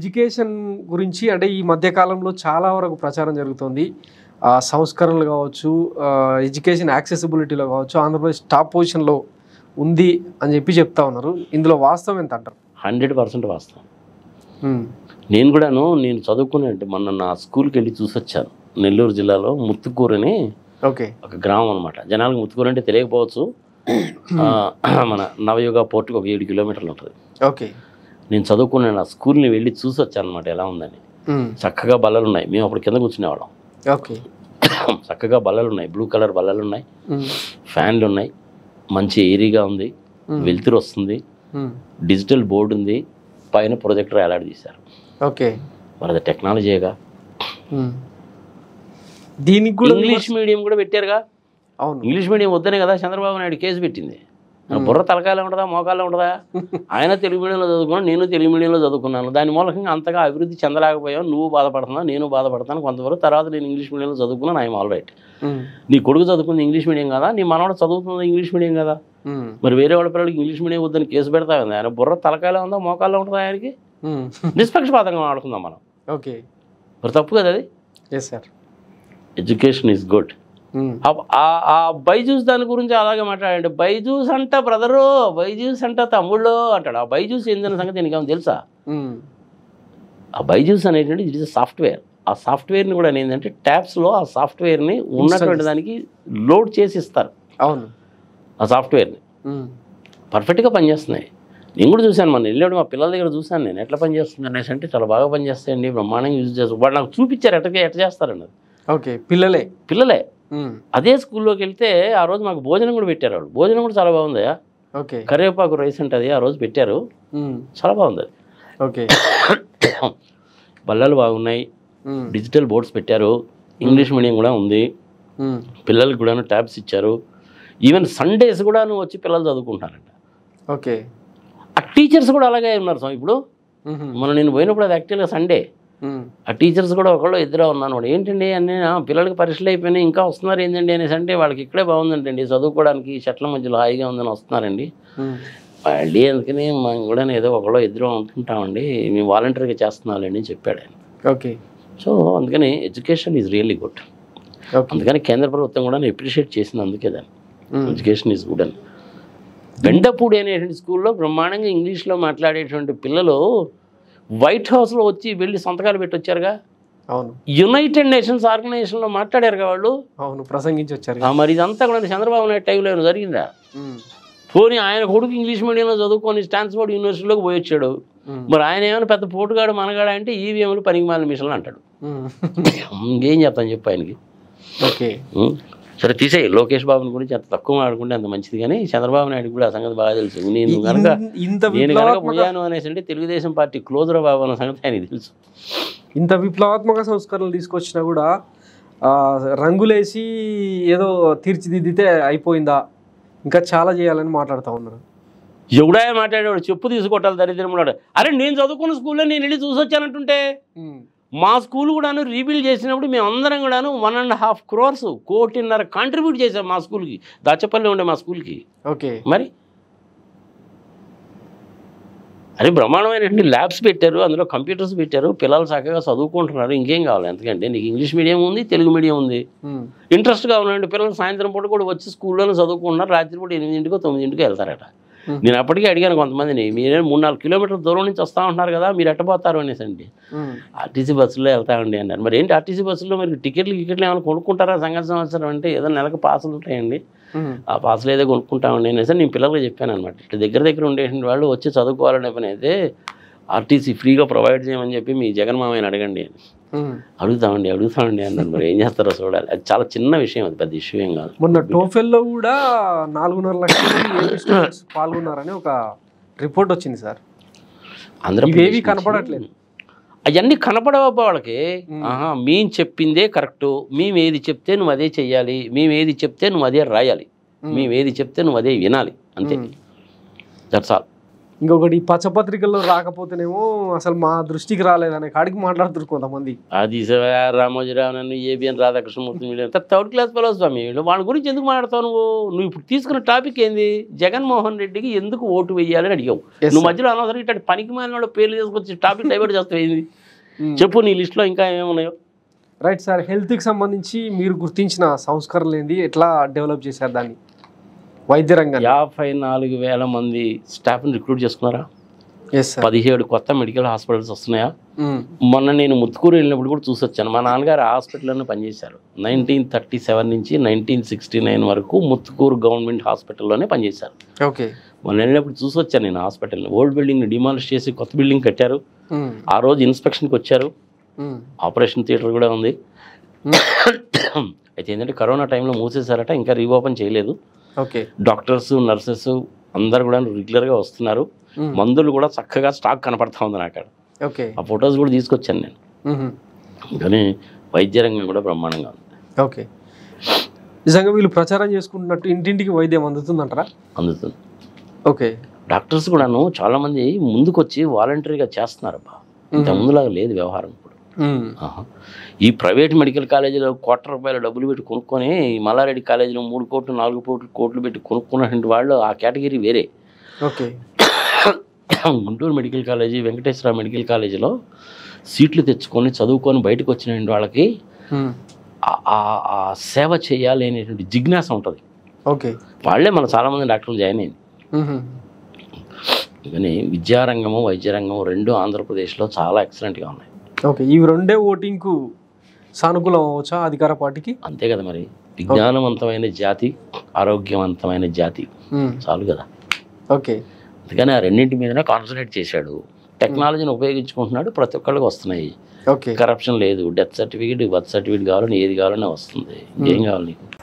Education గురించి అంటే ఈ మధ్య కాలంలో చాలా వరకు ప్రచారం జరుగుతుంది ఆ, సంస్కరణలు కావచ్చు ఆ, ఎడ్యుకేషన్ యాక్సెసిబిలిటీలో కావచ్చు ఆంధ్రప్రదేశ్ టాప్ పొజిషన్లో ఉంది అని చెప్పి చెప్తా ఉన్నారు ఇందులో వాస్తవం ఎంత అంటారు హండ్రెడ్ పర్సెంట్ వాస్తవం ఉమ్, నేను కూడాను నేను చదువుకునే మొన్న నా స్కూల్కి వెళ్ళి చూసొచ్చాను నెల్లూరు జిల్లాలో ముత్తుకూరని ఓకే ఒక గ్రామం అనమాట జనాలకు ముత్తుకూరు అంటే తెలియకపోవచ్చు ఆ, మన నవయుగ పోర్టుకి ఒక ఏడు కిలోమీటర్లు ఉంటుంది ఓకే నేను చదువుకునే నా స్కూల్ని వెళ్ళి చూసి వచ్చాను అనమాట ఎలా ఉందని ఉమ్, చక్కగా బల్లలు ఉన్నాయి మేము అప్పుడు కింద కూర్చునేవాళ్ళం ఓకే చక్కగా బల్లలు ఉన్నాయి బ్లూ కలర్ బల్లలు ఉన్నాయి ఉమ్, ఫ్యాన్లు ఉన్నాయి మంచి ఏరీగా ఉంది ఉమ్, వెలుతురు వస్తుంది ఉమ్, డిజిటల్ బోర్డు ఉంది పైన ప్రొజెక్టర్ ఎలాడి తీశారు ఓకే మరి అది టెక్నాలజీగా ఉమ్. దీనికి కూడా ఇంగ్లీష్ మీడియం కూడా పెట్టారుగా అవును ఇంగ్లీష్ మీడియం వద్దనే కదా చంద్రబాబు నాయుడు కేసు పెట్టింది నా బుర్ర తలకాయలో ఉంటుందా మోకాల్లో ఉంటుందా ఆయన తెలుగు మీడియంలో చదువుకున్నాను నేను తెలుగు మీడియంలో చదువుకున్నాను దాని మూలకంగా అంతగా అభివృద్ధి చెందలేకపోయావు నువ్వు బాధపడుతున్నావు నేను బాధపడతాను కొంతవరకు తర్వాత నేను ఇంగ్లీష్ మీడియంలో చదువుకున్నాను ఐఎమ్ ఆల్ రైట్ ఉమ్, నీ కొడుకు చదువుకుంది ఇంగ్లీష్ మీడియం కదా నీ మనవాడు చదువుతుంది ఇంగ్లీష్ మీడియం కదా ఉమ్, మరి వేరే వాళ్ళ పిల్లలకి ఇంగ్లీష్ మీడియం వద్దని కేసు పెడతా ఉంది ఆయన బుర్ర తలకాయలో ఉందా మోకాల్లో ఉంటుందా ఆయనకి ఉమ్, నిష్పక్షపాతంగా ఆడుకుందాం మనం ఓకే మరి తప్పు కదా అది yes sir education is good um, ఆ- ఆ- ఆ బైజూస్ దాని గురించి అలాగే మాట్లాడండి బైజూస్ అంట బ్రదరు బైజూస్ అంట తమ్ముళ్ళు అంటాడు ఆ బైజూస్ ఏందన్న సంగతి నీకు ఏమైనా తెలుసా ఉమ్, ఆ బైజూస్ అనేటువంటి ఇట్ ఇస్ సాఫ్ట్వేర్ ఆ సాఫ్ట్వేర్ని కూడా ఏంటంటే ట్యాబ్స్లో ఆ సాఫ్ట్వేర్ని ఉన్నటువంటి దానికి లోడ్ చేసి ఇస్తారు అవును ఆ సాఫ్ట్వేర్ని ఉమ్, పర్ఫెక్ట్గా పనిచేస్తున్నాయి నేను కూడా చూశాను మన వెళ్ళాడు మా పిల్లల దగ్గర చూశాను నేను ఎట్లా పనిచేస్తుంది అనేసి అంటే చాలా బాగా పనిచేస్తాయండి బ్రహ్మాండంగా యూజ్ చేస్తారు వాడు నాకు చూపించారు ఎట్లా ఎట్లా చేస్తారన్నది ఓకే పిల్లలే పిల్లలే ఉమ్, అదే స్కూల్లోకి వెళ్తే ఆ రోజు మాకు భోజనం కూడా పెట్టారు వాళ్ళు భోజనం కూడా చాలా బాగుంది ఓకే కరివేపాకు రైస్ ఉంటుంది ఆ రోజు పెట్టారు ఉమ్, చాలా బాగుంది అది ఓకే బల్లలు బాగున్నాయి ఉమ్, డిజిటల్ బోర్డ్స్ పెట్టారు ఇంగ్లీష్ మీడియం కూడా ఉంది ఉమ్, పిల్లలకి కూడాను ట్యాబ్స్ ఇచ్చారు ఈవెన్ సండేస్ కూడాను వచ్చి పిల్లలు చదువుకుంటారంట ఓకే ఆ టీచర్స్ కూడా అలాగే ఉన్నారు స్వామి ఇప్పుడు ఉహుం, మొన్న నేను పోయినప్పుడు అది యాక్చువల్గా సండే ఉమ్, ఆ టీచర్స్ కూడా ఒకళ్ళు ఇద్దరు ఉన్నాను వాడు ఏంటండి అన్నీ "ఆ, పిల్లలకి పరీక్షలు అయిపోయినాయి ఇంకా వస్తున్నారు ఏంటండి అనేసి అంటే వాళ్ళకి ఇక్కడే బాగుందంటండి చదువుకోవడానికి చెట్ల మధ్యలో హాయిగా ఉందని వస్తున్నారండి ఉమ్, మళ్ళీ అందుకని మనం కూడా ఏదో ఒకళ్ళు ఇద్దరు ఉంటుంటామండి మేము వాలంటీర్గా చేస్తున్నామండి అని చెప్పాడు ఆయన ఓకే సో అందుకని education is really good okay అందుకని కేంద్ర ప్రభుత్వం కూడా అప్రిషియేట్ చేసింది అందుకే దాన్ని ఉమ్, ఎడ్యుకేషన్ ఈజ్ గుడ్ అని బెండపూడి అనేటువంటి స్కూల్లో బ్రహ్మాండంగా ఇంగ్లీష్లో మాట్లాడేటువంటి పిల్లలు వైట్ హౌస్లో వచ్చి వెళ్ళి సంతకాలు పెట్టి వచ్చారుగా అవును యునైటెడ్ నేషన్స్ ఆర్గనైజేషన్లో మాట్లాడారు వాళ్ళు అవును ప్రసంగించి వచ్చారు ఆ, మరి ఇదంతా కూడా చంద్రబాబు నాయుడు టైంలో ఏమైనా జరిగిందా ఉమ్, పోనీ ఆయన కొడుకు ఇంగ్లీష్ మీడియంలో చదువుకొని స్టాన్స్ఫోర్డ్ యూనివర్సిటీలోకి పోయి వచ్చాడు ఉమ్, మరి ఆయన ఏమైనా పెద్ద పోటుగాడు మనగాడు అంటే ఈవీఎంలు పనికిమాలిన మిషన్లు అంటాడు ఉమ్, ఇంకేం చెప్తాను చెప్పు ఆయనకి ఓకే ఉం? సరే తీసేయి లోకేష్ బాబుని గురించి అంత తక్కువ మాట్లాడుకుంటే అంత మంచిది కానీ చంద్రబాబు నాయుడు కూడా ఆ సంగతి బాగా తెలుసు నేను కనుక ఇన్- ఇంత నేను కనుక విప్లవాత్మక పోయాను అనేసి అంటే తెలుగుదేశం పార్టీ క్లోజర్ బాబు అన్న సంగతి ఆయనకి తెలుసు ఇంత విప్లవాత్మక సంస్కరణలు తీసుకొచ్చినా కూడా ఆ, రంగులేసి ఏదో తీర్చిదిద్దితే అయిపోయిందా ఇంకా చాలా చేయాలని మాట్లాడుతూ ఉన్నారు ఎవడా మాట్లాడేవాడు చెప్పు తీసుకొట్టాలి దరిద్రమున్నాడు అరే నేను చదువుకున్న స్కూల్లో నేను వెళ్ళి చూసి వచ్చానంటుంటే ఉమ్, మా స్కూల్ కూడాను రీబిల్డ్ చేసినప్పుడు మేము అందరం కూడాను వన్ అండ్ హాఫ్ క్రోర్స్ కోటిన్నర కాంట్రిబ్యూట్ చేసాం మా స్కూల్కి దాచపల్లి ఉండే మా స్కూల్కి ఓకే మరి అరే బ్రహ్మాండమైనటువంటి ల్యాబ్స్ పెట్టారు అందులో కంప్యూటర్స్ పెట్టారు పిల్లలు చక్కగా చదువుకుంటున్నారు ఇంకేం కావాలి ఎందుకంటే నీకు ఇంగ్లీష్ మీడియం ఉంది తెలుగు మీడియం ఉంది ఉమ్, ఇంట్రెస్ట్గా ఉన్నాయండి పిల్లలు సాయంత్రం పూట కూడా వచ్చి స్కూల్లోనే చదువుకుంటున్నారు రాత్రి పూట ఎనిమిదింటికో తొమ్మిదింటికో వెళ్తారట Hmm. నేను అప్పటికే అడిగాను కొంతమందిని మీరే మూడు నాలుగు కిలోమీటర్ల దూరం నుంచి వస్తూ ఉంటున్నారు కదా మీరు ఎట్టపోతారు అనేసి అండి ఉమ్, ఆర్టీసీ బస్సులో వెళ్తామండి అన్నారు మరి ఏంటి ఆర్టీసీ బస్సులో మరి టికెట్లు గికెట్లు ఏమైనా కొనుక్కుంటారా సంగతి సంవత్సరం అంటే ఏదో నెలకు పాసులు ఉంటాయండి ఉమ్, ఆ పాసులు ఏదో కొనుక్కుంటామండి అనేసి నేను పిల్లలకు చెప్పాను అనమాట ఇట్లా దగ్గర దగ్గర ఉండేటువంటి వాళ్ళు వచ్చి చదువుకోవాలనే పని అయితే ఆర్టీసీ ఫ్రీగా ప్రొవైడ్ చేయమని చెప్పి మీ జగన్ మామయ్యని అడగండి అని ఉమ్. అడుగుతామండి అడుగుతామండి అన్నారు మరి ఏం చేస్తారో చూడాలి అది చాలా చిన్న విషయం అది పెద్ద ఇష్యూ ఏం కాదు మొన్న టోఫెల్లో కూడా నాలుగున్నర లక్షల మంది ఏపీ స్టూడెంట్స్ పాల్గొన్నారని ఒక రిపోర్ట్ వచ్చింది సార్ ఆంధ్రప్రదేశ్ ఇవేవి నుంచి కనపడట్లేదు. అవన్నీ కనపడవబ్బా వాళ్ళకి మ్మ్. ఆహా మేము చెప్పిందే కరెక్టు మేము ఏది చెప్తే నువ్వు అదే చెయ్యాలి మేము ఏది చెప్తే నువ్వు అదే రాయాలి మ్మ్. మేము ఏది చెప్తే నువ్వు అదే వినాలి అంతే ఉమ్, దట్స్ ఆల్ ఇంకొకటి పచ్చపత్రికల్లో రాకపోతేనేమో అసలు మా దృష్టికి రాలేదనే కాడికి మాట్లాడుతున్నారు కొంతమంది అది రామోజీరావు నన్ను ఏబిఎన్ రాధాకృష్ణమూర్తి వీళ్ళు అంతా థర్డ్ క్లాస్ ఫెలో స్వామి వీళ్ళు వాళ్ళ గురించి ఎందుకు మాట్లాడతావు నువ్వు నువ్వు ఇప్పుడు తీసుకున్న టాపిక్ ఏంది జగన్మోహన్ రెడ్డికి ఎందుకు ఓటు వేయాలని అడిగావు Yes, నువ్వు sir. మధ్యలో అనవసరం ఇట్లాంటి పనికి మాలిన వాళ్ళ పేర్లు తీసుకొచ్చి టాపిక్ డైవర్ట్ చేస్తావు ఏంది Hmm. చెప్పు నీ లిస్ట్లో ఇంకా ఏమున్నాయో రైట్ సార్ హెల్త్కి సంబంధించి మీరు గుర్తించిన సంస్కరణలు ఏంది ఎట్లా డెవలప్ చేశారు దాన్ని వైద్య రంగాన్ని యాభై నాలుగు వేల మంది స్టాఫ్ని రిక్రూట్ చేసుకున్నారా ఎస్ సార్ పదిహేడు కొత్త మెడికల్ హాస్పిటల్స్ వస్తున్నాయా మొన్న నేను ముత్తుకూరు వెళ్ళినప్పుడు కూడా చూసి వచ్చాను మా నాన్నగారు ఆ హాస్పిటల్లోనే పనిచేశారు నైన్టీన్ థర్టీ సెవెన్ నుంచి నైన్టీన్ సిక్స్టీ నైన్ వరకు ముత్తుకూరు గవర్నమెంట్ హాస్పిటల్లోనే పనిచేశారు ఓకే మొన్న వెళ్ళినప్పుడు చూసి వచ్చాను నేను హాస్పిటల్ని ఓల్డ్ బిల్డింగ్ని డిమాలిష్ చేసి కొత్త బిల్డింగ్ కట్టారు ఆ రోజు ఇన్స్పెక్షన్కి వచ్చారు ఆపరేషన్ థియేటర్ కూడా ఉంది అయితే ఏంటంటే కరోనా టైంలో మూసేశారట ఇంకా రీఓపెన్ చేయలేదు ఓకే డాక్టర్స్ నర్సెస్ అందరు కూడా రెగ్యులర్గా వస్తున్నారు మందులు కూడా చక్కగా స్టాక్ కనపడతా ఉంది నాకు అక్కడ ఓకే ఆ ఫొటోస్ కూడా తీసుకొచ్చాను నేను కానీ వైద్య రంగం కూడా బ్రహ్మాండంగా ఉంది ఓకే నిజంగా వీళ్ళు ప్రచారం చేసుకుంటున్నట్టు ఇంటింటికి వైద్యం అందుతుందంటారా అందుతుంది ఓకే డాక్టర్స్ కూడాను చాలామంది ముందుకు వచ్చి వాలంటరీగా చేస్తున్నారు అబ్బా ఇంత ముందులాగా లేదు వ్యవహారం ఇప్పుడు ఆహా. ఈ ప్రైవేట్ మెడికల్ కాలేజీలో కోట్ల రూపాయల డబ్బులు పెట్టి కొనుక్కొని ఈ మల్లారెడ్డి కాలేజీలో మూడు కోట్లు నాలుగు కోట్లు కోట్లు పెట్టి కొనుక్కున్నటువంటి వాళ్ళు ఆ కేటగిరీ వేరే okay Guntur medical college Venkateswara medical కాలేజీలో సీట్లు తెచ్చుకొని చదువుకొని బయటకు వచ్చిన వాళ్ళకి ఆ- ఆ- ఆ సేవ చేయాలి అనేటువంటి జిజ్ఞాస ఉంటుంది ఓకే వాళ్ళే మన చాలామంది డాక్టర్లు జాయిన్ అయింది కానీ విద్యారంగము వైద్య రంగము రెండు ఆంధ్రప్రదేశ్లో చాలా ఎక్సలెంట్గా ఉన్నాయి ఓకే ఇవి రెండే ఓటింగ్కు సానుకూలం అవ్వచ్చా అధికార పార్టీకి అంతే కదా మరి విజ్ఞానవంతమైన జాతి ఆరోగ్యవంతమైన జాతి చాలు కదా ఓకే అందుకని ఆ రెండింటి మీదనే కాన్సన్ట్రేట్ చేశాడు టెక్నాలజీని ఉపయోగించుకుంటున్నాడు ప్రతి ఒక్కళ్ళకి వస్తున్నాయి ఓకే కరప్షన్ లేదు డెత్ సర్టిఫికేట్ బర్త్ సర్టిఫికేట్ కావాలని ఏది కావాలన్నా వస్తుంది ఇంకేం కావాలి నీకు